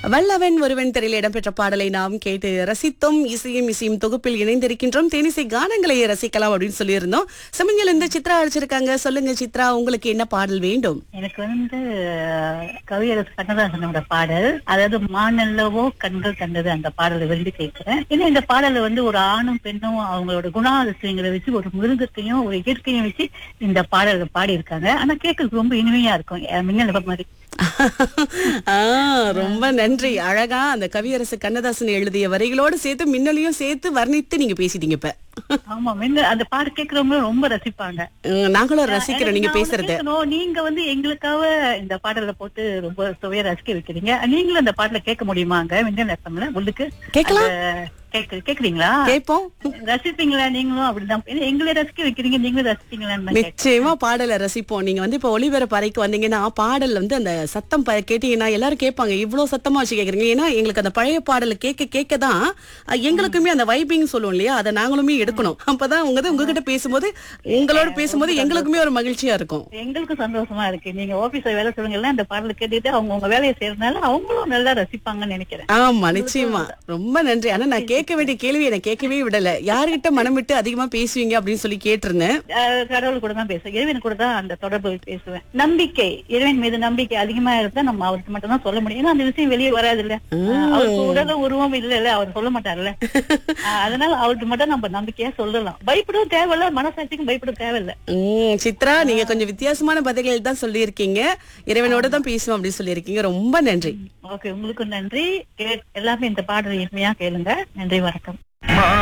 வல்லவன் ஒருவன் திரையில் இடம்பெற்ற பாடலை நாம் கேட்டு ரசித்தோம் இசையும் இசையும் தொகுப்பில் இணைந்திருக்கின்றோம் தேனிசை கானங்களை ரசிக்கலாம் அப்படின்னு சொல்லியிருந்தோம் சமஞ்சல் இந்த சித்ரா அழைச்சிருக்காங்க சொல்லுங்க சித்ரா உங்களுக்கு என்ன பாடல் வேண்டும் எனக்கு வந்து அஹ், கவியரசு கண்ணதாசனோட பாடல் அதாவது மானல்லவோ கண்கள் கண்டது அந்த பாடலை விரும்பி கேட்கிறேன் ஏன்னா இந்த பாடல்ல வந்து ஒரு ஆணும் பெண்ணும் அவங்களோட குணாதிசயங்களை வச்சு ஒரு மிருகத்தையும் ஒரு இயற்கையும் வச்சு இந்த பாடலை பாடியிருக்காங்க ஆனா கேட்கறதுக்கு ரொம்ப இனிமையா இருக்கும் அஹ், மின்னல் மாதிரி ஆ, ரொம்ப நன்றி அழகா அந்த கவியரசு கண்ணதாசன் எழுதிய வரிகளோடு சேர்த்து மின்னலையும் சேர்த்து வர்ணித்து நீங்க பேசிட்டீங்க இப்ப ஆமா மின்னல் அந்த பாட்டு கேட்கறவங்க ரொம்ப ரசிப்பாங்க உம், நாங்களும் ரசிக்கிறோம் நீங்க எனக்கு நான் பேசுறது ஒண்ணு கேட்கணும். நீங்க வந்து எங்களுக்காக இந்த பாடல போட்டு ரொம்ப சுவையா ரசிக்க வைக்கிறீங்க நீங்களும் அந்த பாட்டுல கேட்க முடியுமாங்க மின்னல் எஃப்எம்ல உங்களுக்கு கேட்கலாம் அந்த கேக்கு- கேக்குறீங்களா கேட்போம் ரசிப்பீங்களா நீங்களும் அப்படிதான் ஏன்னா எங்களை ரசிக்க வைக்கிறீங்க நீங்களும் ரசிப்பீங்களான்னு தான் கேட்டேன். நிச்சயமா பாடலை ரசிப்போம் நீங்க வந்து இப்ப ஒளிபரப்பு அறைக்கு வந்தீங்கன்னா பாடல் வந்து அந்த சத்தம் ப- கேட்டீங்கன்னா எல்லாரும் கேட்பாங்க இவ்வளவு சத்தமா வச்சு கேக்குறீங்க ஏன்னா எங்களுக்கு அந்த பழைய பாடலை கேட்க கேட்க தான் அஹ், எங்களுக்குமே அந்த வைபிங் சொல்லுவோம் இல்லையா அதை நாங்களுமே எடுக்கணும் அப்பதான் உங்க உங்ககிட்ட பேசும்போது உங்களோட பேசும்போது எங்களுக்குமே ஒரு மகிழ்ச்சியா இருக்கும் எங்களுக்கும் சந்தோஷமா இருக்கு நீங்க ஆபீஸ்ல வேலை சொல்லுங்க இந்த பாடல கேட்டுட்டு அவங்க உங்க வேலையை செய்யறதுனால அவங்களும் நல்லா ரசிப்பாங்கன்னு நினைக்கிறேன் ஆமா நிச்சயமா ரொம்ப நன்றி ஆனா நான் கேட்க வேண்டிய கேள்வி எனக்கு கேட்கவே விடல யாருகிட்ட மனம் விட்டு அதிகமா பேசுவீங்க அப்படின்னு சொல்லி கேட்டிருந்தேன் அஹ் கடவுள் கூட தான் பேசுவேன் இறைவன் கூட தான் அந்த தொடர்பு பேசுவேன் நம்பிக்கை இறைவன் மீது நம்பிக்கை அதிகமா இருந்தா நம்ம அவருக்கு மட்டும் தான் சொல்ல முடியும் ஏன்னா அந்த விஷயம் வெளியே வராது இல்ல அவருக்கு உடலும் உருவம் இல்ல இல்ல அவர் சொல்ல மாட்டார்ல அஹ் அதனால அவருக்கு மட்டும் நம்ம நம்பிக்கையா சொல்லலாம் பயப்படவும் தேவையில்ல மனசாட்சிக்கும் பயப்பட தேவையில்ல உம் சித்ரா நீங்க கொஞ்சம் வித்தியாசமான பதில்கள் தான் சொல்லியிருக்கீங்க இறைவனோட தான் பேசுவோம் அப்படின்னு சொல்லியிருக்கீங்க ரொம்ப நன்றி ஓகே உங்களுக்கும் நன்றி கே- எல்லாமே இந்த பாடல் இனிமையா கேளுங்க நன்றி வணக்கம்